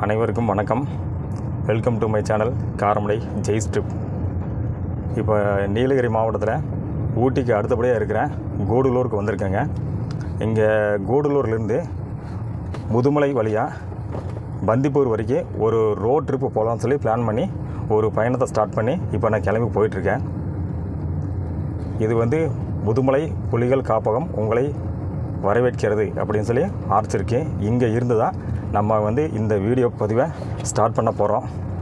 அனைவருக்கும் வணக்கம் welcome to my channel Karamadai Jai strip இப்போ நீலகிரி மாவட்டத்தில் ஊட்டிக்கு அடுத்தபடியாக இருக்கிற கூடலூருக்கு வந்திருக்கேங்க இங்கே கூடலூர்லேருந்து முதுமலை வழியாக பந்திப்பூர் வரைக்கும் ஒரு ரோட் ட்ரிப்பு போகலான்னு சொல்லி பிளான் பண்ணி ஒரு பயணத்தை ஸ்டார்ட் பண்ணி இப்போ நான் கிளம்பி போயிட்டுருக்கேன் இது வந்து முதுமலை புலிகள் காப்பகம் உங்களை வரவேற்கிறது அப்படின்னு சொல்லி ஆரம்பிச்சிருக்கேன் இங்கே இருந்து தான் நம்ம வந்து இந்த வீடியோ பதிவை ஸ்டார்ட் பண்ண போகிறோம்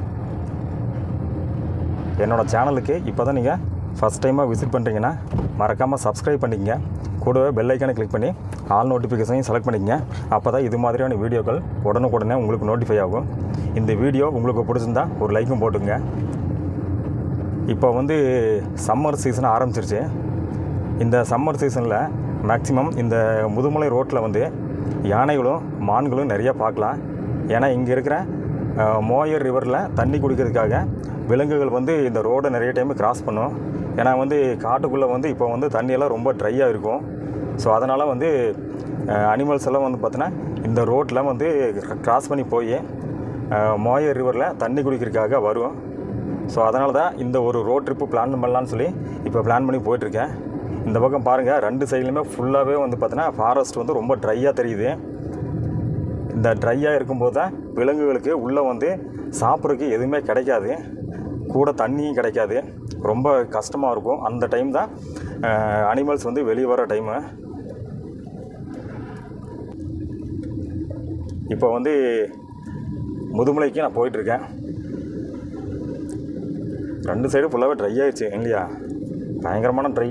என்னோடய சேனலுக்கு இப்போ தான் நீங்கள் ஃபஸ்ட் டைமாக விசிட் பண்ணுறீங்கன்னா மறக்காமல் சப்ஸ்கிரைப் பண்ணிக்கங்க கூடவே பெல் ஐக்கானை கிளிக் பண்ணி ஆல் நோட்டிஃபிகேஷனையும் செலக்ட் பண்ணிக்கங்க அப்போ தான் இது மாதிரியான வீடியோக்கள் உடனுக்குடனே உங்களுக்கு நோட்டிஃபை ஆகும் இந்த வீடியோ உங்களுக்கு பிடிச்சிருந்தா ஒரு லைக்கும் போட்டுங்க இப்போ வந்து சம்மர் சீசன் ஆரம்பிச்சிருச்சு இந்த சம்மர் சீசனில் மேக்ஸிமம் இந்த முதுமலை ரோட்டில் வந்து யானைகளும் மான்களும் நிறையா பார்க்கலாம் ஏன்னா இங்கே இருக்கிற அஹ், மோயர் ரிவரில் தண்ணி குடிக்கிறதுக்காக விலங்குகள் வந்து இந்த ரோடை நிறைய டைம் கிராஸ் பண்ணும் ஏன்னா வந்து காட்டுக்குள்ளே வந்து இப்போ வந்து தண்ணியெல்லாம் ரொம்ப ட்ரையாக இருக்கும் ஸோ அதனால் வந்து அனிமல்ஸ் எல்லாம் வந்து பார்த்தோன்னா இந்த ரோட்டில் வந்து கிராஸ் பண்ணி போய் அஹ், மோயர் ரிவரில் தண்ணி குடிக்கிறதுக்காக வரும் ஸோ அதனால தான் இந்த ஒரு ரோட் ட்ரிப்பு பிளான் பண்ணலான்னு சொல்லி இப்போ பிளான் பண்ணி போயிட்டுருக்கேன் இந்த பக்கம் பாருங்கள் ரெண்டு சைட்லையுமே ஃபுல்லாகவே வந்து பார்த்தீங்கன்னா ஃபாரஸ்ட் வந்து ரொம்ப ட்ரையாக தெரியுது இந்த ட்ரையாக இருக்கும்போது தான் விலங்குகளுக்கு உள்ளே வந்து சாப்பிட்றதுக்கு எதுவுமே கிடைக்காது கூட தண்ணியும் கிடைக்காது ரொம்ப கஷ்டமாக இருக்கும் அந்த டைம் தான் அனிமல்ஸ் வந்து வெளியே வர டைமு இப்போ வந்து முதுமலைக்கு நான் போயிட்டுருக்கேன் ரெண்டு சைடும் ஃபுல்லாகவே ட்ரை ஆயிடுச்சு இல்லையா பயங்கரமான ட்ரை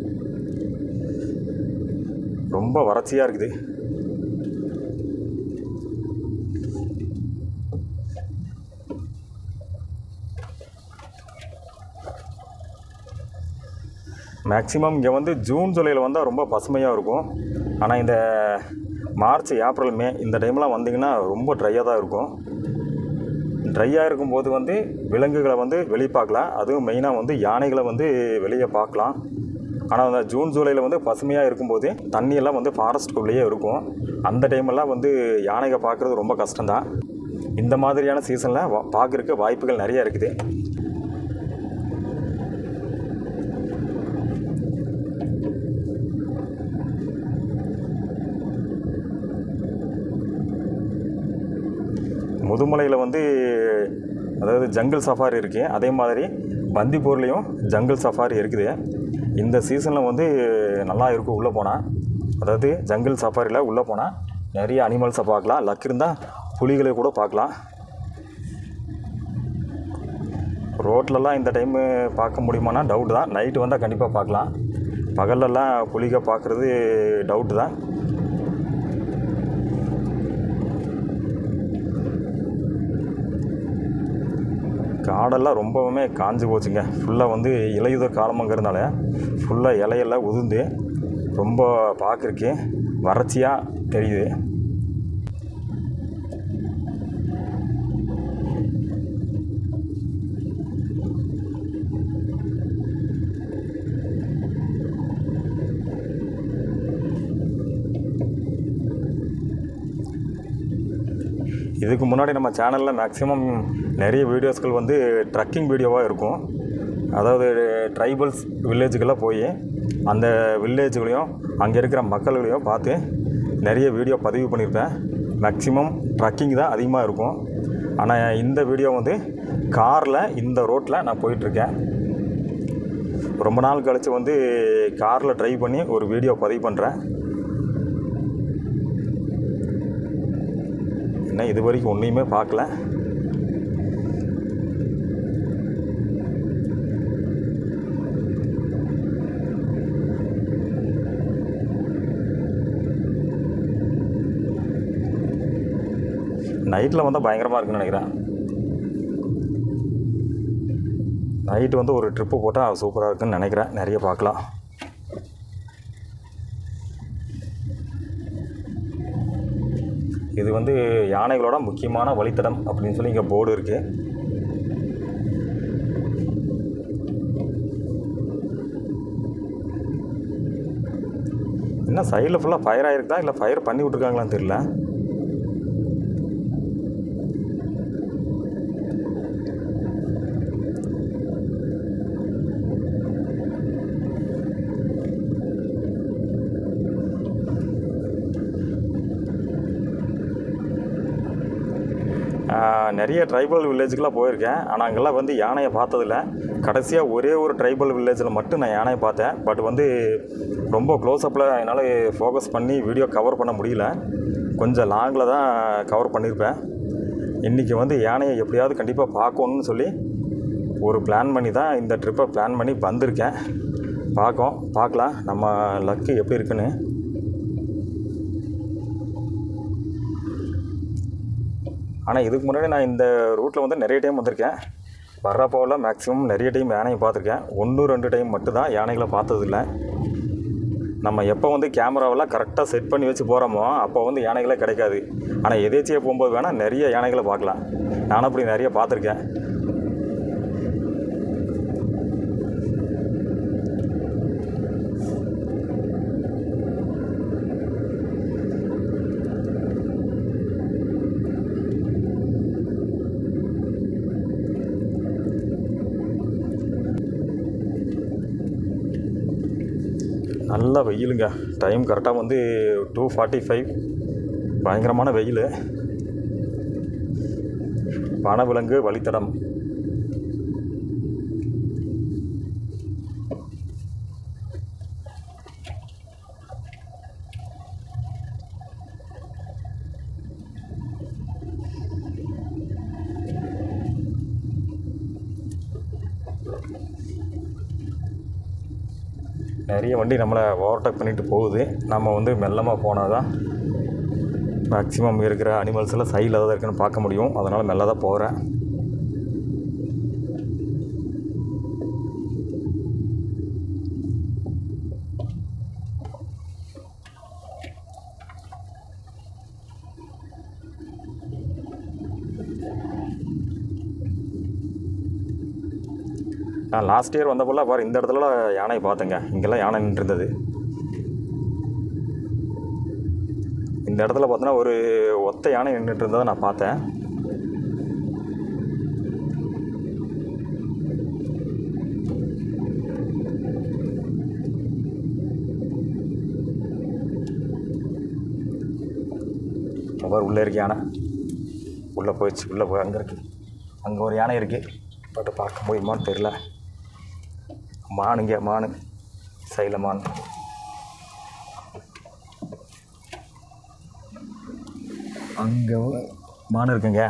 ரொம்ப வறட்சியாக இருக்குது மேக்ஸிமம் இங்கே வந்து ஜூன் ஜூலையில் வந்தால் ரொம்ப பசுமையாக இருக்கும் ஆனால் இந்த மார்ச் ஏப்ரல் மே இந்த டைம்லாம் வந்தீங்கன்னா ரொம்ப ட்ரையாக தான் இருக்கும் ட்ரையாக இருக்கும்போது வந்து விலங்குகளை வந்து வெளியே பார்க்கலாம் அதுவும் மெயினாக வந்து யானைகளை வந்து வெளியே பார்க்கலாம் ஆனால் அந்த ஜூன் ஜூலையில் வந்து பசுமையாக இருக்கும்போது தண்ணியெல்லாம் வந்து ஃபாரஸ்ட்டுக்குள்ளேயே இருக்கும் அந்த டைமெல்லாம் வந்து யானைகளை பார்க்குறது ரொம்ப கஷ்டம்தான் இந்த மாதிரியான சீசனில் வா பார்க்குறக்கு வாய்ப்புகள் நிறைய இருக்குது முதுமலையில் வந்து அதாவது ஜங்கிள் சஃபாரி இருக்குது அதே மாதிரி பந்திப்பூர்லேயும் ஜங்கிள் சஃபாரி இருக்குது இந்த சீசனில் வந்து நல்லா இருக்கும் உள்ளே போனால் அதாவது ஜங்கிள் சஃபாரியில் உள்ளே போனால் நிறைய அனிமல்ஸை பார்க்கலாம் லக் இருந்தால் புலிகளை கூட பார்க்கலாம் ரோட்லலாம் இந்த டைமு பார்க்க முடியுமானா டவுட் தான் நைட்டு வந்தால் கண்டிப்பாக பார்க்கலாம் பகல்லலாம் புலிக பார்க்குறது டவுட்டு தான் காடெல்லாம் ரொம்பவுமே காஞ்சு போச்சுங்க ஃபுல்லாக வந்து இலையுதிர் காலமாங்கிறதுனால ஃபுல்லாக இலையெல்லாம் உதிர்ந்து ரொம்ப பார்க்குறக்கு வறட்சியாக தெரியுது இதுக்கு முன்னாடி நம்ம சேனலில் மேக்ஸிமம் நிறைய வீடியோஸ்கள் வந்து ட்ரக்கிங் வீடியோவாக இருக்கும் அதாவது ட்ரைபல்ஸ் வில்லேஜுக்கெல்லாம் போய் அந்த வில்லேஜுகளையும் அங்கே இருக்கிற மக்கள்களையும் பார்த்து நிறைய வீடியோ பதிவு பண்ணியிருப்பேன் மேக்ஸிமம் ட்ரக்கிங் தான் அதிகமாக இருக்கும் ஆனால் இந்த வீடியோ வந்து காரில் இந்த ரோட்டில் நான் போயிட்டுருக்கேன் ரொம்ப நாள் கழித்து வந்து காரில் ட்ரைவ் பண்ணி ஒரு வீடியோ பதிவு பண்ணுறேன் என்ன இது வரைக்கும் ஒன்றையுமே பார்க்கல நைட்டில் வந்தால் பயங்கரமாக இருக்குன்னு நினைக்கிறேன் நைட்டு வந்து ஒரு ட்ரிப்பு போட்டால் சூப்பராக இருக்குன்னு நினைக்கிறேன் நிறைய பார்க்கலாம் இது வந்து யானைகளோட முக்கியமான வழித்தடம் அப்படின்னு சொல்லி இங்கே போர்டு இருக்குது என்ன சைடில் ஃபுல்லாக ஃபயர் ஆகிருக்குதா இல்லை ஃபயர் பண்ணி விட்ருக்காங்களான்னு தெரியல ஆஹ், நிறைய ட்ரைபல் வில்லேஜுக்கெலாம் போயிருக்கேன் ஆனால் அங்கெல்லாம் வந்து யானையை பார்த்ததில்ல கடைசியாக ஒரே ஒரு ட்ரைபல் வில்லேஜில் மட்டும் நான் யானையை பார்த்தேன் பட் வந்து ரொம்ப க்ளோஸ்அப்பில் என்னால் ஃபோக்கஸ் பண்ணி வீடியோ கவர் பண்ண முடியல கொஞ்சம் லாங்கில் தான் கவர் பண்ணியிருப்பேன் இன்றைக்கி வந்து யானையை எப்படியாவது கண்டிப்பாக பார்க்கணுன்னு சொல்லி ஒரு பிளான் பண்ணி தான் இந்த ட்ரிப்பை பிளான் பண்ணி வந்திருக்கேன் பார்க்கோம் பார்க்கலாம் நம்ம லக்கு எப்படி இருக்குன்னு ஆனால் இதுக்கு முன்னாடி நான் இந்த ரூட்டில் வந்து நிறைய டைம் வந்திருக்கேன் வர்றப்போவில் மேக்ஸிமம் நிறைய டைம் யானையை பார்த்துருக்கேன் ஒன்று ரெண்டு டைம் மட்டும்தான் யானைகளை பார்த்ததில்ல நம்ம எப்போ வந்து கேமராவெல்லாம் கரெக்டாக செட் பண்ணி வச்சு போகிறோமோ அப்போ வந்து யானைகளே கிடைக்காது ஆனால் எதேச்சியாக போகும்போது வேணால் நிறைய யானைகளை பார்க்கலாம் நானும் அப்படி நிறைய பார்த்துருக்கேன் நல்ல வெயிலுங்க டைம் கரெக்டாக வந்து டூ ஃபார்ட்டி ஃபைவ் பயங்கரமான வெயில் வனவிலங்கு வழித்தடம் நிறைய வண்டி நம்மளை ஓவர்டேக் பண்ணிட்டு போகுது நம்ம வந்து மெல்லமாக போனால் தான் மேக்ஸிமம் இருக்கிற அனிமல்ஸ் எல்லாம் சைடில் தான் இருக்குன்னு பார்க்க முடியும் அதனால் மெல்ல தான் போகிறேன் நான் லாஸ்ட் இயர் வந்தப்போல பாரு இந்த இடத்துல யானையை பார்த்தேங்க இங்கெல்லாம் யானை நின்றுருந்தது இந்த இடத்துல பார்த்தோன்னா ஒரு ஒத்த யானை நின்றுட்டு இருந்ததை நான் பார்த்தேன் அவர் உள்ளே இருக்கு யானை உள்ளே போயிடுச்சு உள்ளே போய் அங்கே இருக்கு அங்கே ஒரு யானை இருக்குது பட் பார்க்க முடியுமான்னு தெரில மானுங்க மானு சைல மான் அங்கே மான் இருக்குங்க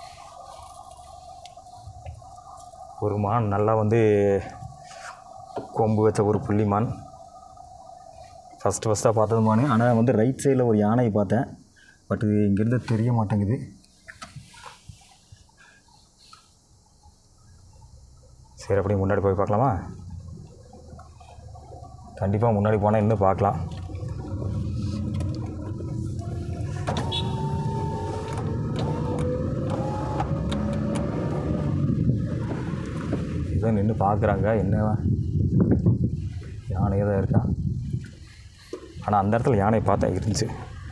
ஒரு மான் நல்லா வந்து கொம்பு வச்ச ஒரு புள்ளி மான் ஃபஸ்ட்டு ஃபஸ்ட்டாக பார்த்தது மான் ஆனால் வந்து ரைட் சைடில் ஒரு யானையை பார்த்தேன் பட் இது இங்கேருந்து தெரிய மாட்டேங்குது சரி அப்படியே முன்னாடி போய் பார்க்கலாமா கண்டிப்பாக முன்னாடி போனால் இன்னும் பார்க்கலாம் இதான் நின்று பார்க்குறாங்க என்ன யானை தான் இருக்கா ஆனால் அந்த இடத்துல யானை பார்த்தேன் இருந்துச்சு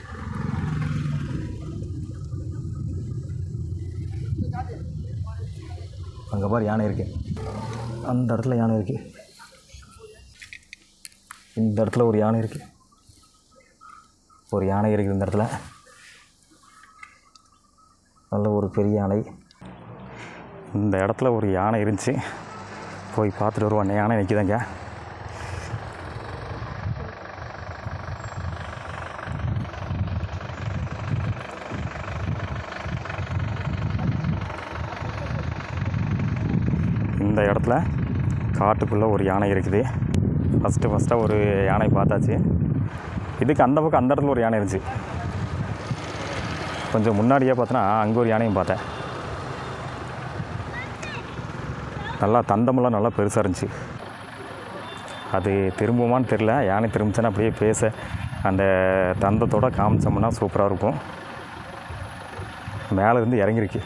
அங்கே பாரு யானை இருக்கு அந்த இடத்துல யானை இருக்கு இந்த இடத்துல ஒரு யானை இருக்கு ஒரு யானை இருக்குது இந்த இடத்துல நல்ல ஒரு பெரிய யானை இந்த இடத்துல ஒரு யானை இருந்துச்சு போய் பார்த்துட்டு வருவோம் யானை நிற்கிதாங்க இந்த இடத்துல காட்டுக்குள்ளே ஒரு யானை இருக்குது ஃபஸ்ட்டு ஃபஸ்ட்டாக ஒரு யானை பார்த்தாச்சு இதுக்கு அந்த பக்கம் அந்த இடத்துல ஒரு யானை இருந்துச்சு கொஞ்சம் முன்னாடியே பார்த்தோன்னா அங்கே ஒரு யானையும் பார்த்தேன் நல்லா தந்தமெல்லாம் நல்லா பெருசாக இருந்துச்சு அது திரும்புமான்னு தெரில யானை திரும்பிச்சுன்னா அப்படியே பேச அந்த தந்தத்தோட காமிச்சோம்னா சூப்பராக இருக்கும் மேலே இருந்து இறங்கிருக்கு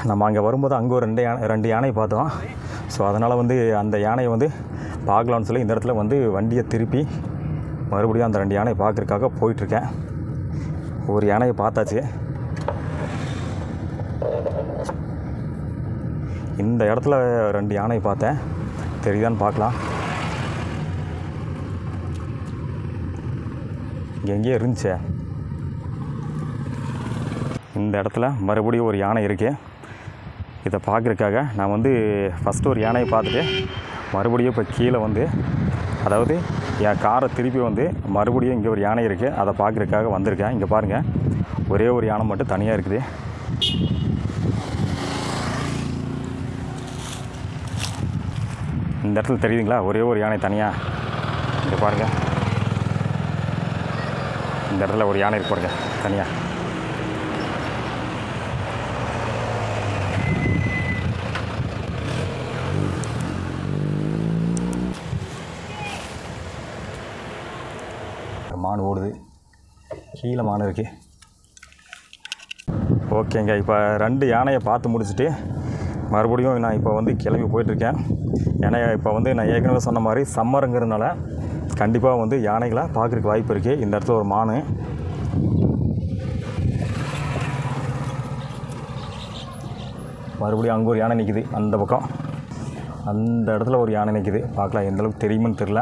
நம்ம அங்கே வரும்போது அங்கே ஒரு ரெண்டு யானை ரெண்டு யானை பார்த்தோம் ஸோ அதனால் வந்து அந்த யானையை வந்து பார்க்கலான்னு சொல்லி இந்த இடத்துல வந்து வண்டியை திருப்பி மறுபடியும் அந்த ரெண்டு யானையை பார்க்குறதுக்காக போயிட்டுருக்கேன் ஒரு யானையை பார்த்தாச்சு இந்த இடத்துல ரெண்டு யானை பார்த்தேன் தெரியுதான்னு பார்க்கலாம் இங்கே எங்கேயோ இருந்துச்சே இந்த இடத்துல மறுபடியும் ஒரு யானை இருக்கு இதை பார்க்குறதுக்காக நான் வந்து ஃபஸ்ட்டு ஒரு யானையை பார்த்துட்டு மறுபடியும் இப்போ கீழே வந்து அதாவது என் காரை திருப்பி வந்து மறுபடியும் இங்கே ஒரு யானை இருக்குது அதை பார்க்குறதுக்காக வந்திருக்கேன் இங்கே பாருங்கள் ஒரே ஒரு யானை மட்டும் தனியாக இருக்குது இந்த இடத்துல தெரியுதுங்களா ஒரே ஒரு யானை தனியாக இங்கே பாருங்கள் இந்த இடத்துல ஒரு யானை இருக்கு பாருங்க தனியாக மான் ஓடுது கீழே மான் இருக்கு ஓகேங்க இப்போ ரெண்டு யானையை பார்த்து முடிச்சுட்டு மறுபடியும் நான் இப்போ வந்து கிளம்பி போயிட்டுருக்கேன் ஏன்னா இப்போ வந்து நான் ஏற்கனவே சொன்ன மாதிரி சம்மருங்கிறதுனால கண்டிப்பாக வந்து யானைகளை பார்க்குறதுக்கு வாய்ப்பு இருக்குது இந்த இடத்துல ஒரு மான் மறுபடியும் அங்கே ஒரு யானை நிற்கிது அந்த பக்கம் அந்த இடத்துல ஒரு யானை நிற்கிது பார்க்கலாம் எந்த அளவுக்கு தெரியுமான்னு தெரில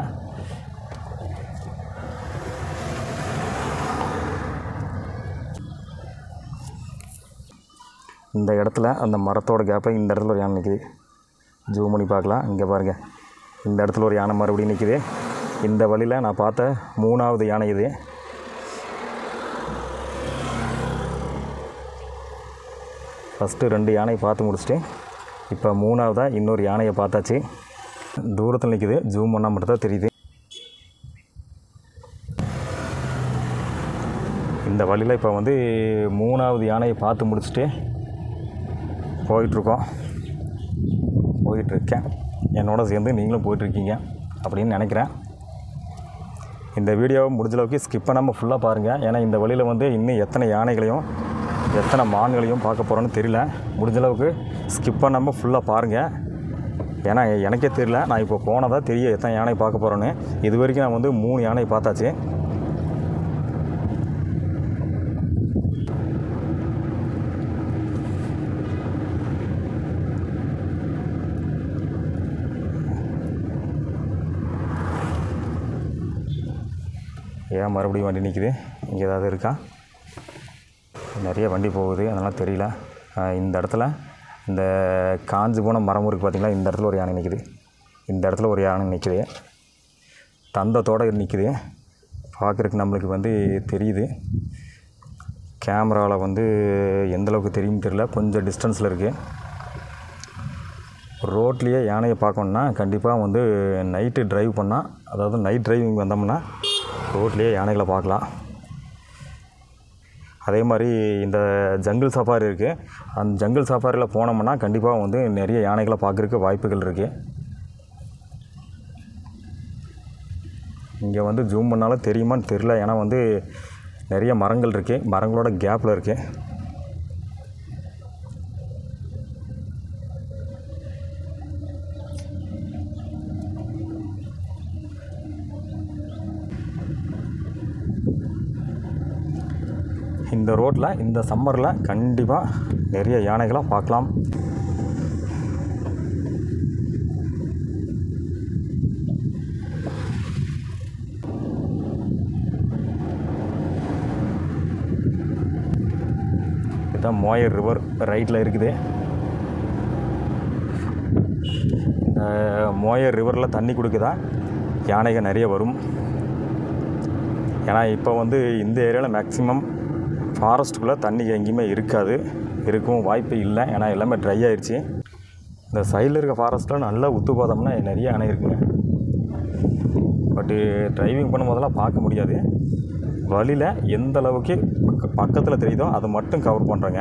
இந்த இடத்துல அந்த மரத்தோட கேப்பில் இந்த இடத்துல ஒரு யானை நிற்கிது ஜூம் பண்ணி பார்க்கலாம் இங்கே பாருங்கள் இந்த இடத்துல ஒரு யானை மறுபடியும் நிற்கிது இந்த வழியில் நான் பார்த்த மூணாவது யானை இது ஃபஸ்ட்டு ரெண்டு யானை பார்த்து முடிச்சுட்டு இப்போ மூணாவதாக இன்னொரு யானையை பார்த்தாச்சு தூரத்தில் நிற்கிது ஜூம் பண்ணால் மட்டும் தான் தெரியுது இந்த வழியில் இப்போ வந்து மூணாவது யானையை பார்த்து முடிச்சுட்டு போயிட்டுருக்கோம் போயிட்டுருக்கேன் என்னோட சேர்ந்து நீங்களும் போயிட்டுருக்கீங்க அப்படின்னு நினைக்கிறேன் இந்த வீடியோவை முடிஞ்ச அளவுக்கு ஸ்கிப் பண்ணாமல் ஃபுல்லாக பாருங்கள் ஏன்னா இந்த வழியில் வந்து இன்னும் எத்தனை யானைகளையும் எத்தனை மான்களையும் பார்க்க போகிறோன்னு தெரியல முடிஞ்ச அளவுக்கு ஸ்கிப் பண்ணாமல் ஃபுல்லாக பாருங்கள் ஏன்னா எனக்கே தெரியல நான் இப்போ போனதா தெரியும் எத்தனை யானை பார்க்க போகிறோன்னு இது வரைக்கும் நான் வந்து மூணு யானை பார்த்தாச்சு ஏன் மறுபடியும் வண்டி நிற்கிது இங்கே ஏதாவது இருக்கா நிறைய வண்டி போகுது அதெல்லாம் தெரியல ஆஹ் இந்த இடத்துல இந்த காஞ்சு போன மரம் இருக்குது பார்த்தீங்களா இந்த இடத்துல ஒரு யானை நிற்கிது இந்த இடத்துல ஒரு யானை நிற்கிது தந்தத்தோடு நிற்கிது பார்க்குறதுக்கு நம்மளுக்கு வந்து தெரியுது கேமராவில் வந்து எந்த அளவுக்கு தெரியும் தெரியல கொஞ்சம் டிஸ்டன்ஸில் இருக்குது ரோட்லேயே யானையை பார்க்கணுன்னா கண்டிப்பாக வந்து நைட்டு டிரைவ் பண்ணால் அதாவது நைட் டிரைவிங் வந்தோம்னா ரோட்லேயே யானைகளை பார்க்கலாம் அதே மாதிரி இந்த ஜங்கிள் சஃபாரி இருக்குது அந்த ஜங்கிள் சஃபாரியில் போனோம்னா கண்டிப்பாக வந்து நிறைய யானைகளை பார்க்குறதுக்கு வாய்ப்புகள் இருக்குது இங்கே வந்து ஜூம் பண்ணாலும் தெரியுமான்னு தெரில ஏன்னா வந்து நிறைய மரங்கள் இருக்குது மரங்களோட கேப்பில் இருக்குது இந்த ரோட்டில் இந்த சம்மரில் கண்டிப்பாக நிறைய யானைகளை பார்க்கலாம் இதுதான் மோயர் ரிவர் ரைட்டில் இருக்குது இந்த மோயர் ரிவரில் தண்ணி கொடுக்குதா யானைகள் நிறைய வரும் ஏன்னா இப்போ வந்து இந்த ஏரியாவில் மேக்ஸிமம் ஃபாரஸ்ட்டுக்குள்ளே தண்ணி எங்கேயுமே இருக்காது இருக்கவும் வாய்ப்பு இல்லை ஏன்னா எல்லாமே ட்ரை ஆயிடுச்சு இந்த சைடில் இருக்க ஃபாரஸ்ட்டில் நல்லா உத்து பார்த்தோம்னா நிறைய அணை இருக்குங்க பட்டு டிரைவிங் பண்ணும்போதெல்லாம் பார்க்க முடியாது வழியில் எந்த அளவுக்கு பக்க பக்கத்தில் தெரியுதோ அதை மட்டும் கவர் பண்ணுறேங்க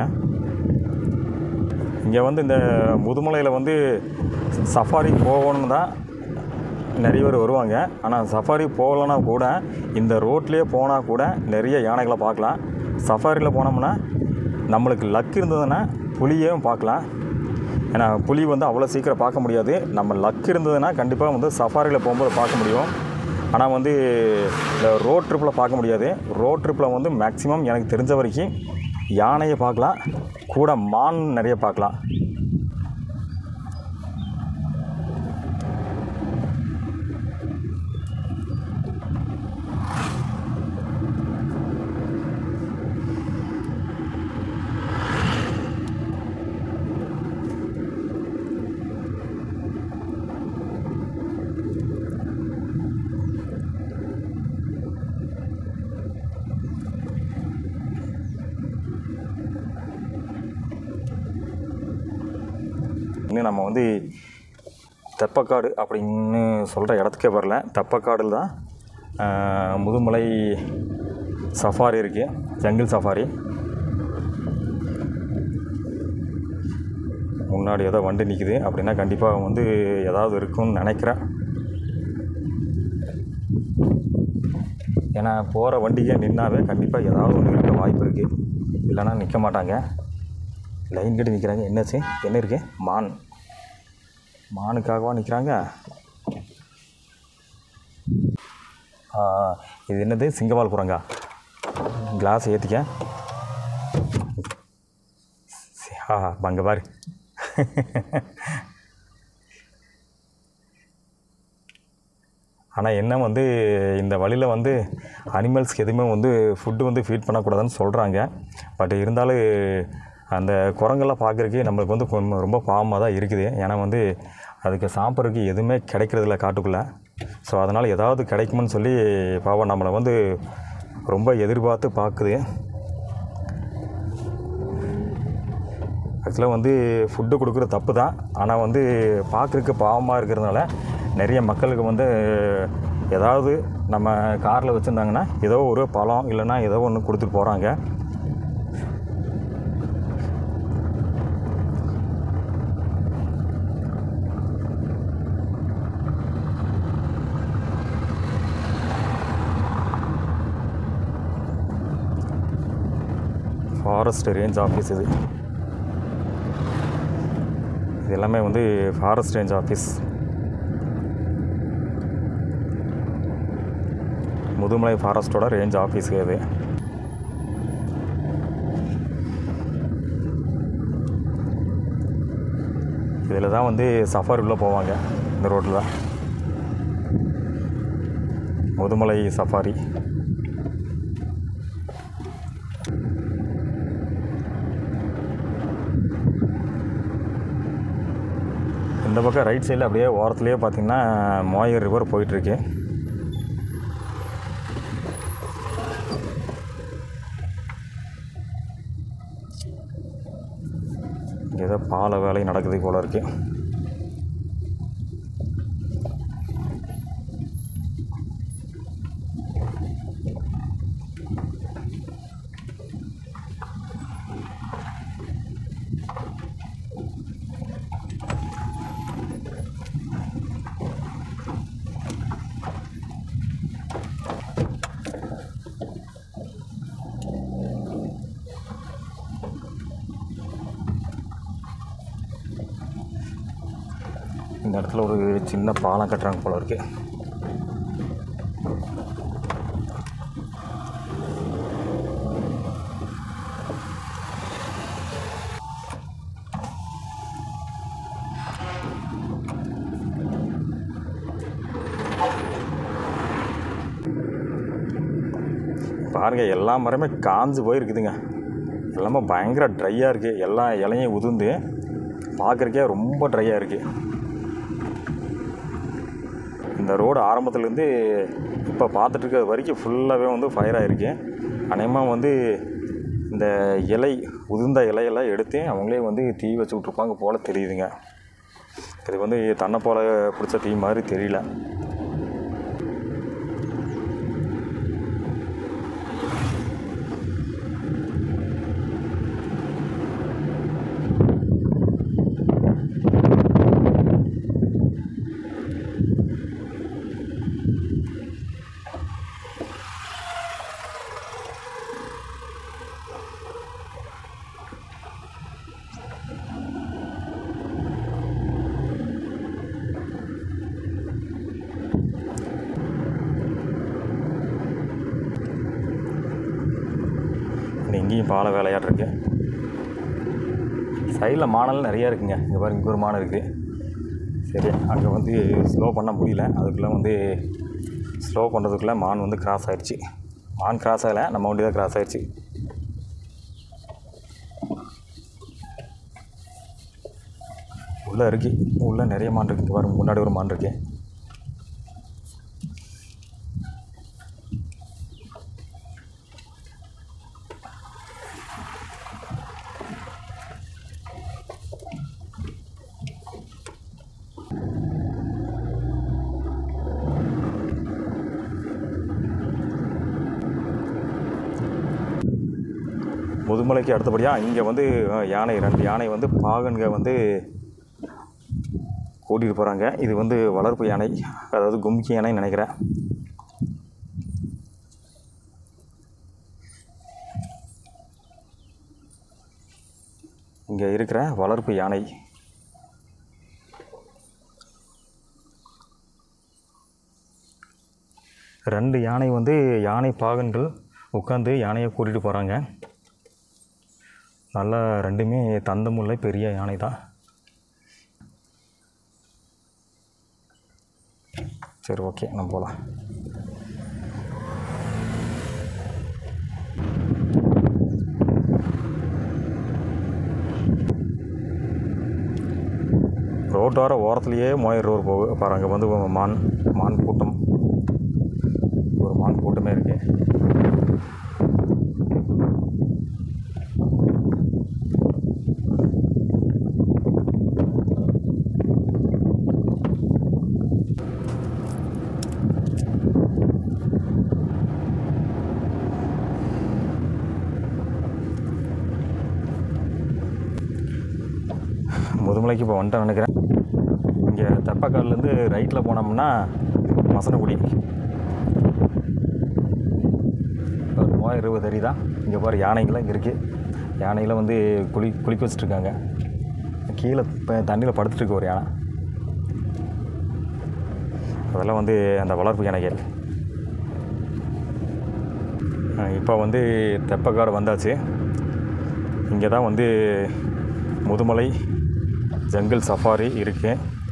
இங்கே வந்து இந்த முதுமலையில் வந்து சஃபாரி போகணுன்னு தான் நிறைய பேர் வருவாங்க ஆனால் சஃபாரி போகலன்னா கூட இந்த ரோட்லேயே போனால் கூட நிறைய யானைகளை பார்க்கலாம் சஃபாரியில் போனோம்னா நம்மளுக்கு லக் இருந்ததுன்னா புலியையும் பார்க்கலாம் ஏன்னா புலி வந்து அவ்வளோ சீக்கிரம் பார்க்க முடியாது நம்ம லக் இருந்ததுன்னா கண்டிப்பாக வந்து சஃபாரியில் போகும்போது பார்க்க முடியும் ஆனால் வந்து இந்த ரோட் ட்ரிப்பில் பார்க்க முடியாது ரோட் ட்ரிப்பில் வந்து மேக்ஸிமம் எனக்கு தெரிஞ்ச வரைக்கும் யானையை பார்க்கலாம் கூட மான் நிறைய பார்க்கலாம் இன்னும் நம்ம வந்து தெப்பக்காடு அப்படின்னு சொல்கிற இடத்துக்கே வரல தெப்பக்காடில் தான் ஆஹ், முதுமலை சஃபாரி இருக்குது ஜங்கிள் சஃபாரி முன்னாடி ஏதோ வண்டி நிற்குது அப்படின்னா கண்டிப்பாக வந்து ஏதாவது இருக்கும்னு நினைக்கிறேன் ஏன்னா போகிற வண்டிக்கே நின்னாவே கண்டிப்பாக ஏதாவது ஒன்று இருக்க வாய்ப்பு இருக்குது இல்லைன்னா நிற்க மாட்டாங்க லைன் கட்டி நிற்கிறாங்க என்னாச்சு என்ன இருக்கு மான் மானுக்காகவா நிற்கிறாங்க ஆ, இது என்னது சிங்கவால் குரங்கா கிளாஸ் ஏற்றிக்க ஆ அங்கே பாரு ஆனால் என்ன வந்து இந்த வழியில் வந்து அனிமல்ஸ்க்கு எதுவுமே வந்து ஃபுட்டு வந்து ஃபீட் பண்ணக்கூடாதுன்னு சொல்கிறாங்க பட் இருந்தாலும் அந்த குரங்கெல்லாம் பார்க்குறதுக்கு நம்மளுக்கு வந்து கொஞ்சம் ரொம்ப பாவமாக தான் இருக்குது ஏன்னா வந்து அதுக்கு சாப்பிட்றதுக்கு எதுவுமே கிடைக்கிறதில்ல காட்டுக்குள்ளே ஸோ அதனால் ஏதாவது கிடைக்கும்னு சொல்லி பாவம் நம்மளை வந்து ரொம்ப எதிர்பார்த்து பார்க்குது ஆக்சுவலாக வந்து ஃபுட்டு கொடுக்குற தப்பு தான் ஆனால் வந்து பார்க்குறதுக்கு பாவமாக இருக்கிறதுனால நிறைய மக்களுக்கு வந்து ஏதாவது நம்ம காரில் வச்சுருந்தாங்கன்னா ஏதோ ஒரு பழம் இல்லைன்னா ஏதோ ஒன்று கொடுத்துட்டு போகிறாங்க ஃபாரஸ்ட் ரேஞ்ச் ஆஃபீஸ் இது இது எல்லாமே வந்து ஃபாரஸ்ட் ரேஞ்ச் ஆஃபீஸ் முதுமலை ஃபாரஸ்ட்டோட ரேஞ்ச் ஆஃபீஸ் இது இதில் தான் வந்து சஃபாரிக்குள்ளே போவாங்க இந்த ரோட்டில் தான் முதுமலை சஃபாரி இந்த பக்கம் ரைட் சைடில் அப்படியே ஓரத்துலேயே பார்த்தீங்கன்னா மோயர் ரிவர் போயிட்டுருக்கு இங்கே ஏதோ பால வேலை நடக்குது போல இருக்கு இந்த இடத்துல ஒரு சின்ன பாலம் கட்டுறாங்க போல இருக்கு பாருங்க எல்லா மரமே காஞ்சு போயிருக்குதுங்க எல்லாமே பயங்கர ட்ரையாக இருக்குது எல்லா இலையும் உதிர்ந்து பார்க்குறக்கே ரொம்ப ட்ரையாக இருக்குது இந்த ரோடு ஆரம்பத்துலேருந்து இப்போ பார்த்துட்டு இருக்கிற வரைக்கும் ஃபுல்லாகவே வந்து ஃபயர் ஆகிருக்கு அநேகமாக வந்து இந்த இலை உதிர்ந்த இலையெல்லாம் எடுத்து அவங்களே வந்து தீ வச்சு விட்ருப்பாங்க போல் தெரியுதுங்க இது வந்து தன்னை போல பிடிச்ச தீ மாதிரி தெரியல பாருங்க இங்கேயும் பாலை வேலையாட்டு இருக்கு சைடில் மானல் நிறையா இருக்குங்க இங்கே பாருங்க இங்கே ஒரு மானம் இருக்குது சரி அங்கே வந்து ஸ்லோ பண்ண முடியல அதுக்குள்ளே வந்து ஸ்லோ பண்ணுறதுக்குள்ளே மான் வந்து கிராஸ் ஆயிடுச்சு மான் கிராஸ் ஆகலை நம்ம வண்டி தான் கிராஸ் ஆயிடுச்சு உள்ளே இருக்கு உள்ளே நிறைய மான் இருக்கு இங்க பாருங்க முன்னாடி ஒரு மான் இருக்கு முதுமலைக்கு அடுத்தபடியாக இங்கே வந்து அஹ், யானை ரெண்டு யானை வந்து பாகன்க வந்து கூட்டிகிட்டு போகிறாங்க இது வந்து வளர்ப்பு யானை அதாவது கும்கி யானைன்னு நினைக்கிறேன் இங்கே இருக்கிற வளர்ப்பு யானை ரெண்டு யானை வந்து யானை பாகன்கள் உட்காந்து யானையை கூட்டிகிட்டு போகிறாங்க நல்லா ரெண்டுமே தந்தமுள்ள பெரிய யானை தான் சரி ஓகே நம்ம போகலாம் ரோட்டோர ஓரத்துலேயே மோயர் ரோடு போகுது பாரு அங்கே வந்து மான் மான் கூட்டம் ஒரு மான் கூட்டமே இருக்கு முதுமலைக்கு இப்போ வந்துட்டேன் நினைக்கிறேன் இங்கே தெப்பக்கால்லேருந்து ரைட்டில் போனோம்னா மசனக்குடி ஒரு மூவாயிரம் இருபது அடி தான் இங்கே பாரு யானைகள்லாம் இங்கே இருக்குது யானைகளை வந்து குளி குளிக்க வச்சுட்ருக்காங்க கீழே இப்போ தண்ணியில் படுத்துட்டு இருக்கு ஒரு யானை அதெல்லாம் வந்து அந்த வளர்ப்பு யானைகள் இப்போ வந்து தெப்பக்காடு வந்தாச்சு இங்கே தான் வந்து முதுமலை ஜங்கிள் சஃபாரி இருக்கு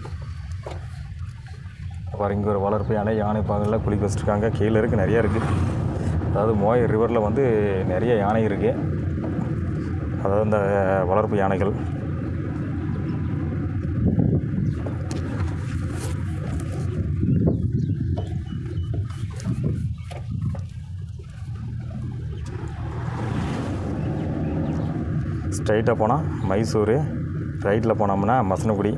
பாரு இங்கே ஒரு வளர்ப்பு யானை யானை பாகலில் குளிக்க வச்சுருக்காங்க கீழே இருக்குது நிறையா இருக்குது அதாவது மோய ரிவரில் வந்து நிறைய யானை இருக்குது அதாவது இந்த வளர்ப்பு யானைகள் ஸ்ட்ரைட்டாக போனால் மைசூர் ரைட்டில் போனோம்னா மசனகுடி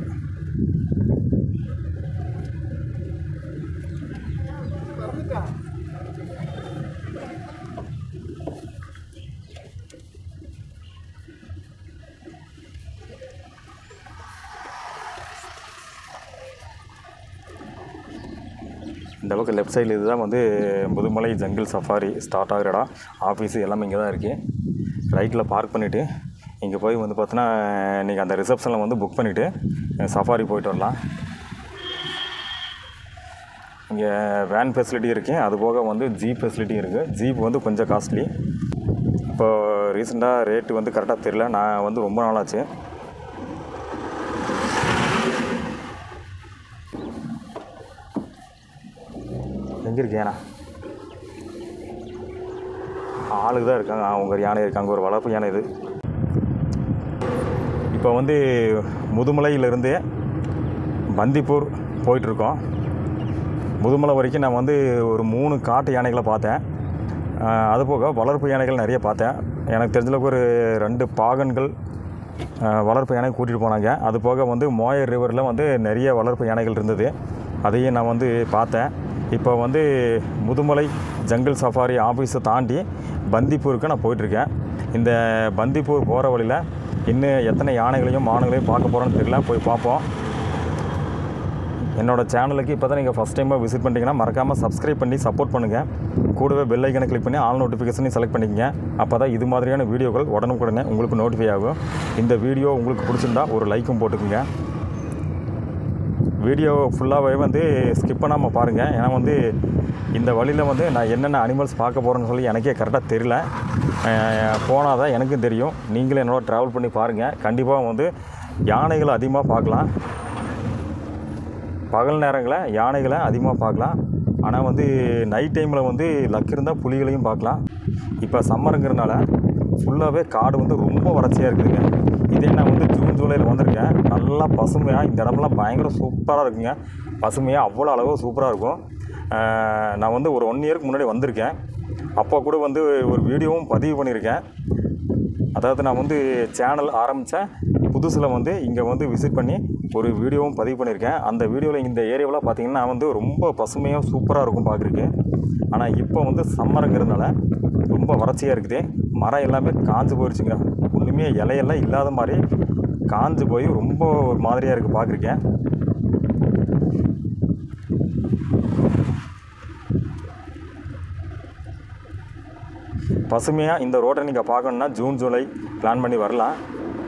இந்த பக்கம் லெஃப்ட் சைடில் இதுதான் வந்து முதுமலை ஜங்கிள் சஃபாரி ஸ்டார்ட் ஆகிற இடம் ஆஃபீஸு எல்லாமே இங்கே தான் இருக்குது ரைட்டில் பார்க் பண்ணிவிட்டு இங்கே போய் வந்து பார்த்தோன்னா நீங்கள் அந்த ரிசப்ஷனில் வந்து புக் பண்ணிவிட்டு சஃபாரி போயிட்டு வரலாம் இங்கே வேன் ஃபெசிலிட்டி இருக்குது அது போக வந்து ஜீப் ஃபெசிலிட்டி இருக்குது ஜீப் வந்து கொஞ்சம் காஸ்ட்லி இப்போ ரீசெண்டாக ரேட்டு வந்து கரெக்டாக தெரியல நான் வந்து ரொம்ப நாளாச்சு எங்கே இருக்கு யானை ஆளுக்கு தான் இருக்காங்க அவங்க யானை இருக்காங்க ஒரு வளர்ப்பு யானை இது இப்போ வந்து முதுமலையிலிருந்து பந்திப்பூர் போயிட்டுருக்கோம் முதுமலை வரைக்கும் நான் வந்து ஒரு மூணு காட்டு யானைகளை பார்த்தேன் ஆஹ் அது போக வளர்ப்பு யானைகள் நிறைய பார்த்தேன் எனக்கு தெரிஞ்சளவுக்கு ஒரு ரெண்டு பாகன்கள் ஆஹ் வளர்ப்பு யானை கூட்டிகிட்டு போனாங்க அது போக வந்து மோயர் ரிவரில் வந்து நிறைய வளர்ப்பு யானைகள் இருந்தது அதையும் நான் வந்து பார்த்தேன் இப்போ வந்து முதுமலை ஜங்கிள் சஃபாரி ஆஃபீஸை தாண்டி பந்திப்பூருக்கு நான் போயிட்டுருக்கேன் இந்த பந்திப்பூர் போகிற வழியில் இன்னும் எத்தனை யானைகளையும் மானுகளையும் பார்க்க போகிறோன்னு தெரியல போய் பார்ப்போம் என்னோடய சேனலுக்கு இப்போ தான் நீங்கள் ஃபஸ்ட் டைமாக விசிட் பண்ணிட்டீங்கன்னா மறக்காமல் சப்ஸ்கிரைப் பண்ணி சப்போர்ட் பண்ணுங்கள் கூடவே பெல் ஐக்கனை கிளிக் பண்ணி ஆல் நோட்டிஃபிகேஷனையும் செலக்ட் பண்ணிக்கங்க அப்போ தான் இது மாதிரியான வீடியோக்கள் உடனுக்குடனே உங்களுக்கு நோட்டிஃபை ஆகும் இந்த வீடியோ உங்களுக்கு பிடிச்சிருந்தா ஒரு லைக்கும் போட்டுக்குங்க வீடியோ ஃபுல்லாகவே வந்து ஸ்கிப் பண்ணாமல் பாருங்கள் ஏன்னா வந்து இந்த வழியில் வந்து நான் என்னென்ன அனிமல்ஸ் பார்க்க போகிறேன்னு சொல்லி எனக்கே கரெக்டாக தெரியல போனால் தான் எனக்கும் தெரியும் நீங்களும் என்னோட ட்ராவல் பண்ணி பாருங்கள் கண்டிப்பாக வந்து யானைகளை அதிகமாக பார்க்கலாம் பகல் நேரங்களில் யானைகளை அதிகமாக பார்க்கலாம் ஆனால் வந்து நைட் டைமில் வந்து லக் இருந்தால் புலிகளையும் பார்க்கலாம் இப்போ சம்மருங்கிறனால ஃபுல்லாகவே காடு வந்து ரொம்ப வறட்சியாக இருக்குதுங்க இதே நான் வந்து ஜூன் ஜூலையில் வந்திருக்கேன் நல்லா பசுமையாக இந்த இடம்லாம் பயங்கர சூப்பராக இருக்குங்க பசுமையாக அவ்வளோ அளவு சூப்பராக இருக்கும் ஆஹ் நான் வந்து ஒரு ஒன் இயருக்கு முன்னாடி வந்திருக்கேன் அப்போ கூட வந்து ஒரு வீடியோவும் பதிவு பண்ணியிருக்கேன் அதாவது நான் வந்து சேனல் ஆரம்பித்தேன் புதுசில் வந்து இங்கே வந்து விசிட் பண்ணி ஒரு வீடியோவும் பதிவு பண்ணியிருக்கேன் அந்த வீடியோவில் இந்த ஏரியாவெலாம் பார்த்தீங்கன்னா வந்து ரொம்ப பசுமையாக சூப்பராக இருக்கும் பார்க்குறக்கு ஆனால் இப்போ வந்து சம்மருங்கிறதுனால ரொம்ப வறட்சியாக இருக்குது மரம் எல்லாமே காஞ்சு போயிடுச்சுங்க ஒன்றுமே இலையெல்லாம் இல்லாத மாதிரி காஞ்சு போய் ரொம்ப ஒரு மாதிரியாக இருக்குது பார்க்குறக்கேன் பசுமையாக இந்த ரோட்டை நீங்கள் பார்க்கணுன்னா ஜூன் ஜூலை பிளான் பண்ணி வரலாம்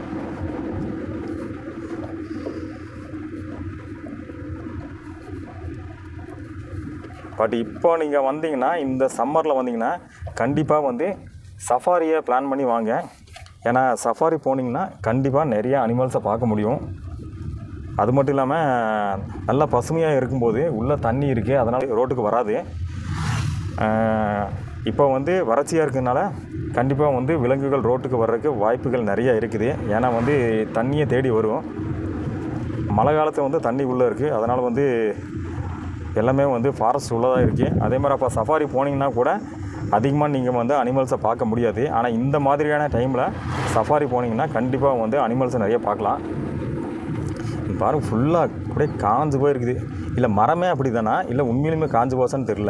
பட் இப்போ நீங்கள் வந்தீங்கன்னா இந்த சம்மரில் வந்தீங்கன்னா கண்டிப்பாக வந்து சஃபாரியை பிளான் பண்ணி வாங்க ஏன்னா சஃபாரி போனீங்கன்னா கண்டிப்பாக நிறைய அனிமல்ஸை பார்க்க முடியும் அது மட்டும் இல்லாமல் நல்லா பசுமையாக இருக்கும்போது உள்ளே தண்ணி இருக்குது அதனால் ரோட்டுக்கு வராது இப்போ வந்து வறட்சியாக இருக்கிறதுனால கண்டிப்பாக வந்து விலங்குகள் ரோட்டுக்கு வர்றதுக்கு வாய்ப்புகள் நிறைய இருக்குது ஏன்னா வந்து தண்ணியை தேடி வரும் மழை காலத்தில் வந்து தண்ணி உள்ளே இருக்குது அதனால் வந்து எல்லாமே வந்து ஃபாரஸ்ட் உள்ளதாக இருக்குது அதே மாதிரி அப்போ சஃபாரி போனீங்கன்னா கூட அதிகமாக நீங்கள் வந்து அனிமல்ஸை பார்க்க முடியாது ஆனால் இந்த மாதிரியான டைமில் சஃபாரி போனீங்கன்னா கண்டிப்பாக வந்து அனிமல்ஸை நிறைய பார்க்கலாம் இங்க பாருங்க ஃபுல்லாக அப்படியே காஞ்சு போயிருக்குது இல்லை மரமே அப்படி தானா இல்லை உண்மையிலுமே காஞ்சு போச்சான்னு தெரில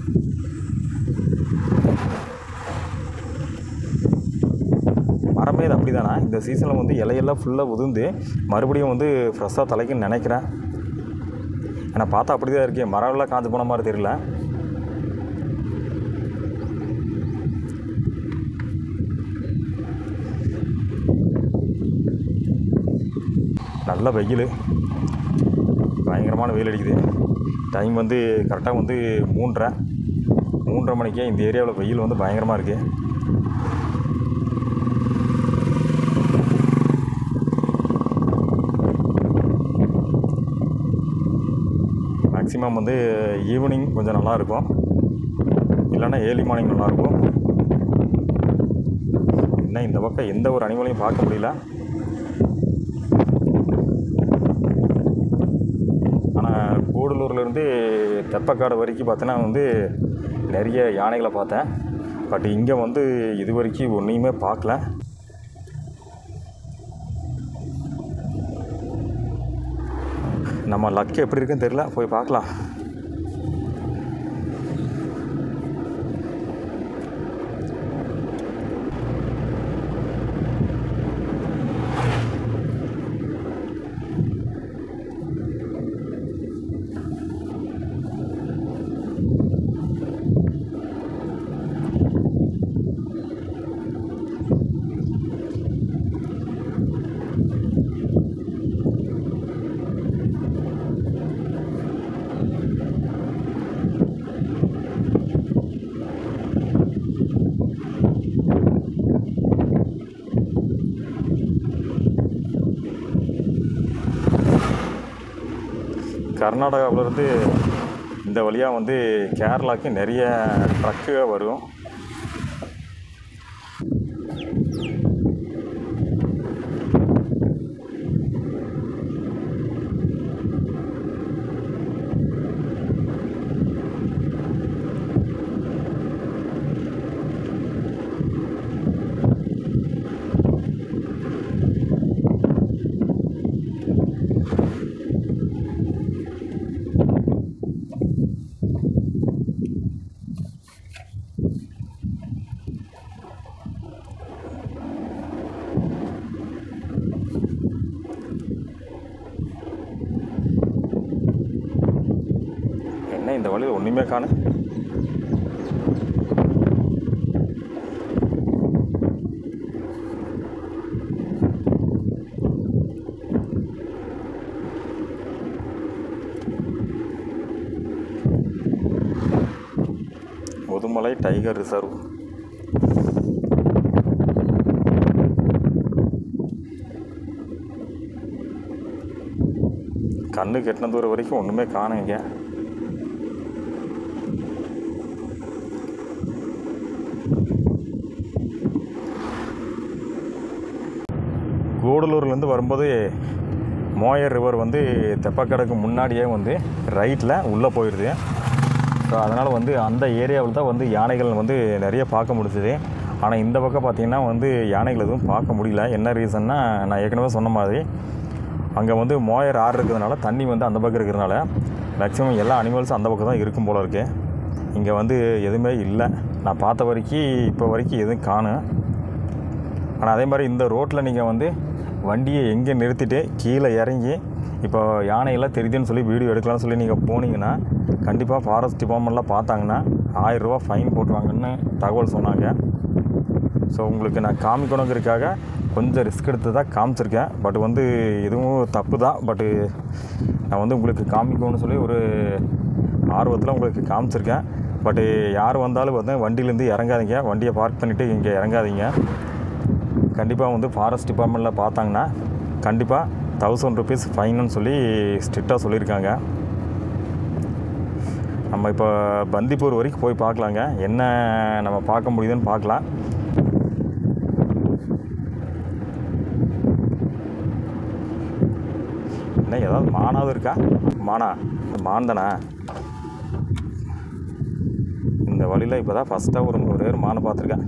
மரமே இது அப்படி தானா இந்த சீசனில் வந்து இலையெல்லாம் ஃபுல்லாக உதிர்ந்து மறுபடியும் வந்து ஃப்ரெஷ்ஷாக தலைக்குன்னு நினைக்கிறேன் ஏன்னா பார்த்தா அப்படி தான் இருக்கே மரம்லாம் காஞ்சு போன மாதிரி தெரியல நல்ல வெயில் பயங்கரமான வெயில் அடிக்குது டைம் வந்து கரெக்டாக வந்து மூன்றரை மூன்றரை மணிக்கே இந்த ஏரியாவில் வெயில் வந்து பயங்கரமாக இருக்குது மேக்ஸிமம் வந்து ஈவினிங் கொஞ்சம் நல்லாயிருக்கும் இல்லைன்னா ஏர்லி மார்னிங் நல்லாயிருக்கும் இன்னும் இந்த பக்கம் எந்த ஒரு அனிமலையும் பார்க்க முடியல ஆனால் கூடலூர்லேருந்து தெப்பக்காடு வரைக்கும் பார்த்தோன்னா வந்து நிறைய யானைகளை பார்த்தேன் பட் இங்கே வந்து இது வரைக்கும் ஒன்றையுமே பார்க்கல நம்ம லக் எப்படி இருக்குன்னு தெரில போய் பார்க்கலாம் கர்நாடகாவிலேருந்து இந்த வழியாக வந்து கேரளாவுக்கு நிறைய ட்ரக்கு வரும் என்ன இந்த வழியில் ஒன்றுமே காணு முதுமலை டைகர் ரிசர்வ் கண்ணு கெட்டின தூரம் வரைக்கும் ஒன்றுமே காணுங்க கூடலூர்லேருந்து வரும்போது மோயர் ரிவர் வந்து தெப்பக்கடைக்கு முன்னாடியே வந்து ரைட்டில் உள்ளே போயிடுது ஸோ அதனால் வந்து அந்த ஏரியாவில் தான் வந்து யானைகள் வந்து நிறைய பார்க்க முடிஞ்சுது ஆனால் இந்த பக்கம் பார்த்திங்கன்னா வந்து யானைகள் எதுவும் பார்க்க முடியல என்ன ரீசன்னா நான் ஏற்கனவே சொன்ன மாதிரி அங்கே வந்து மோயர் ஆறு இருக்கிறதுனால தண்ணி வந்து அந்த பக்கம் இருக்கிறதுனால மேக்ஸிமம் எல்லா அனிமல்ஸும் அந்த பக்கம் தான் இருக்கும் போல இருக்கு இங்கே வந்து எதுவுமே இல்லை நான் பார்த்த வரைக்கும் இப்போ வரைக்கும் எதுவும் காணும் ஆனால் அதே மாதிரி இந்த ரோட்டில் நீங்கள் வந்து வண்டியை எங்கே நிறுத்திட்டு கீழே இறங்கி இப்போ யானையெல்லாம் தெரியுதுன்னு சொல்லி வீடியோ எடுக்கலாம்னு சொல்லி நீங்கள் போனீங்கன்னா கண்டிப்பாக ஃபாரஸ்ட் டிபார்ட்மெண்ட்லாம் பார்த்தாங்கன்னா ஆயிரரூபா ஃபைன் போட்டுருவாங்கன்னு தகவல் சொன்னாங்க ஸோ உங்களுக்கு நான் காமிக்கணுங்கிறதுக்காக கொஞ்சம் ரிஸ்க் எடுத்து தான் காமிச்சிருக்கேன் பட் வந்து இதுவும் தப்பு தான் பட்டு நான் வந்து உங்களுக்கு காமிக்கணும்னு சொல்லி ஒரு ஆர்வத்தில் உங்களுக்கு காமிச்சிருக்கேன் பட்டு யார் வந்தாலும் வந்து வண்டியிலேருந்து இறங்காதீங்க வண்டியை பார்க் பண்ணிவிட்டு இங்கே இறங்காதீங்க கண்டிப்பாக வந்து ஃபாரஸ்ட் டிபார்ட்மெண்ட்டில் பார்த்தாங்கன்னா கண்டிப்பாக தௌசண்ட் ருபீஸ் ஃபைனுன்னு சொல்லி ஸ்ட்ரிக்டாக சொல்லியிருக்காங்க நம்ம இப்போ பந்திப்பூர் வரைக்கும் போய் பார்க்கலாங்க என்ன நம்ம பார்க்க முடியுதுன்னு பார்க்கலாம் என்ன ஏதாவது மானாவது இருக்கா மானா மான் தானே இந்த வழியில் இப்போ தான் ஃபஸ்ட்டாக ஒரு ஒரே ஒரு மானை பார்த்துருக்கேன்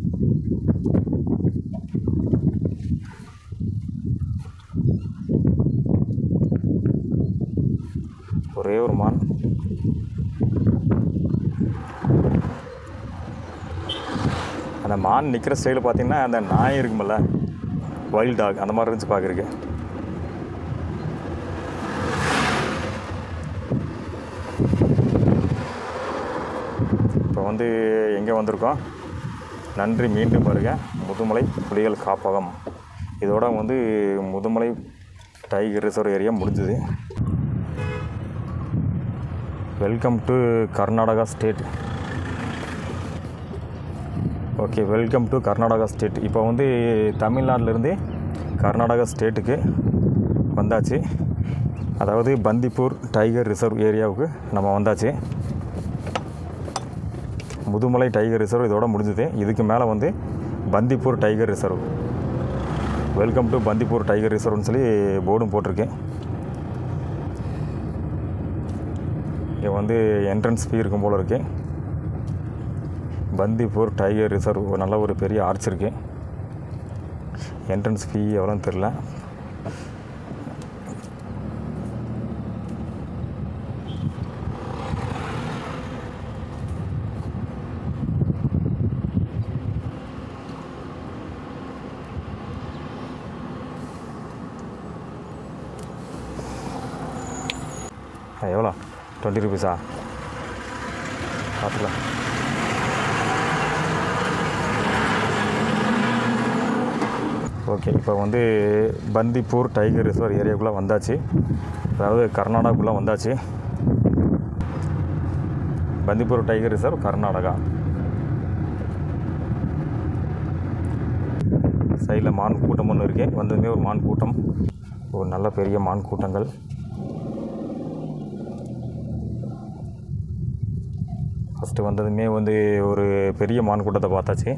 ஒரே ஒரு மான் அந்த மான் நிற்கிற ஸ்டைலில் பார்த்தீங்கன்னா அந்த நாய் இருக்குமில்ல வைல்ட் டாக் அந்த மாதிரி இருந்துச்சு பார்க்குறக்கு இப்போ வந்து எங்கே வந்திருக்கோம் நன்றி மீண்டும் பாருங்க முதுமலை புலிகள் காப்பகம் இதோட வந்து முதுமலை டைகர் ரிசர்வ் ஏரியா முடிஞ்சுது welcome to Karnataka state okay welcome to Karnataka state இப்போ வந்து தமிழ்நாட்டிலேருந்து கர்நாடகா ஸ்டேட்டுக்கு வந்தாச்சு அதாவது பந்திப்பூர் டைகர் ரிசர்வ் ஏரியாவுக்கு நம்ம வந்தாச்சு முதுமலை டைகர் ரிசர்வ் இதோட முடிஞ்சுது இதுக்கு மேலே வந்து Bandipur tiger reserve welcome to Bandipur tiger ரிசர்வ்னு சொல்லி போர்டும் போட்டிருக்கேன் இங்கே வந்து என்ட்ரன்ஸ் ஃபீ இருக்கும் போல் இருக்கு பந்திப்பூர் டைகர் ரிசர்வ் நல்ல ஒரு பெரிய ஆர்ச் இருக்கு என்ட்ரன்ஸ் ஃபீ எவ்வளோன்னு தெரில எவ்வளோ டுவெண்ட்டி ருபீஸா பார்த்துக்கலாம் ஓகே இப்போ வந்து பந்திப்பூர் டைகர் ரிசர்வ் ஏரியாக்குள்ளே வந்தாச்சு அதாவது கர்நாடகாக்குள்ளே வந்தாச்சு பந்திப்பூர் டைகர் ரிசர்வ் கர்நாடகா சைடில் மான் கூட்டம் ஒன்று இருக்கு வந்ததுமே ஒரு மான் கூட்டம் ஒரு நல்ல பெரிய மான் கூட்டங்கள் ஃபஸ்ட்டு வந்ததுமே வந்து ஒரு பெரிய மான் கூட்டத்தை பார்த்தாச்சு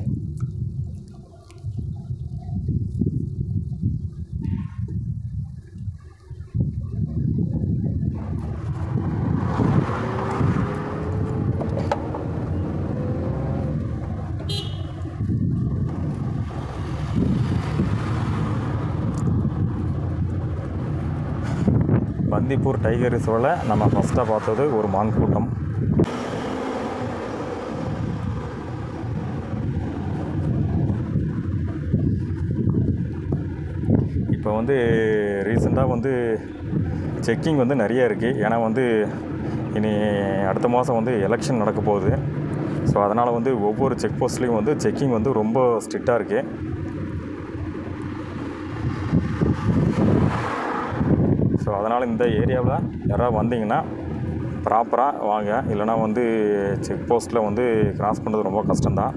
பந்திப்பூர் டைகர் ரிசர்வில் நம்ம ஃபஸ்ட்டாக பார்த்தது ஒரு மான் கூட்டம் இப்போ வந்து ரீசெண்டாக வந்து செக்கிங் வந்து நிறைய இருக்குது ஏன்னா வந்து இனி அடுத்த மாதம் வந்து எலெக்ஷன் நடக்க போகுது ஸோ அதனால் வந்து ஒவ்வொரு செக் போஸ்ட்லேயும் வந்து செக்கிங் வந்து ரொம்ப ஸ்ட்ரிக்டாக இருக்குது ஸோ அதனால் இந்த ஏரியாவில் யாராவது வந்தீங்கன்னா ப்ராப்பராக வாங்க இல்லைனா வந்து செக் போஸ்ட்டில் வந்து கிராஸ் பண்ணுறது ரொம்ப கஷ்டம்தான்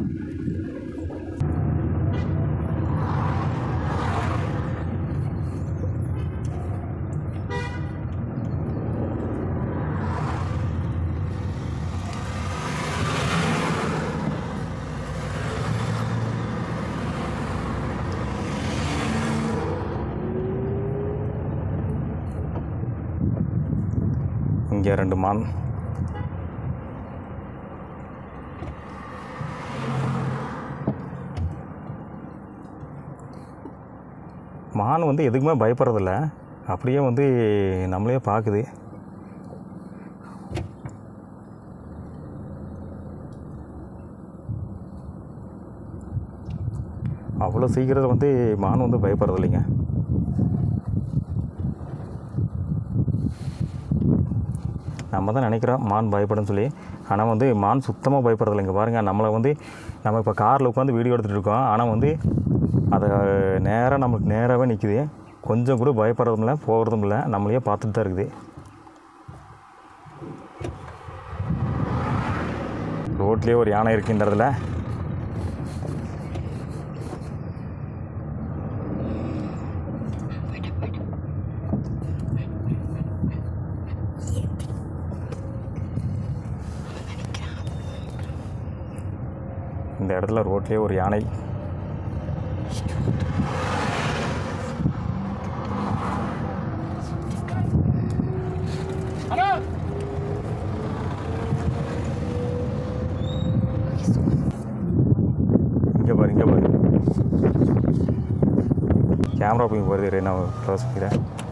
இங்கே ரெண்டு மான் மான் வந்து எதுக்குமே பயப்படுறதில்ல அப்படியே வந்து நம்மளையே பார்க்குது அவ்வளோ சீக்கிரம் வந்து மான் வந்து பயப்படுறது இல்லைங்க நம்ம தான் நினைக்கிறோம் மான் பயப்படுன்னு சொல்லி ஆனால் வந்து மான் சுத்தமாக பயப்படுறது இல்லைங்க பாருங்கள் நம்மளை வந்து நம்ம இப்போ காரில் உட்காந்து வீடியோ எடுத்துகிட்டு இருக்கோம் ஆனால் வந்து அதை நேராக நம்மளுக்கு நேராகவே நிற்குது கொஞ்சம் கூட பயப்படுறதும் இல்லை போகிறதும் இல்லை நம்மளையே பார்த்துட்டு தான் இருக்குது ரோட்லேயே ஒரு யானை இருக்குது இந்த இடத்துல இந்த இடத்துல ரோட்லேயே ஒரு யானை இங்கே பாரு இங்கே பாரு கேமரா போய் வருது நான் க்ளோஸ் பண்ணிக்கிறேன்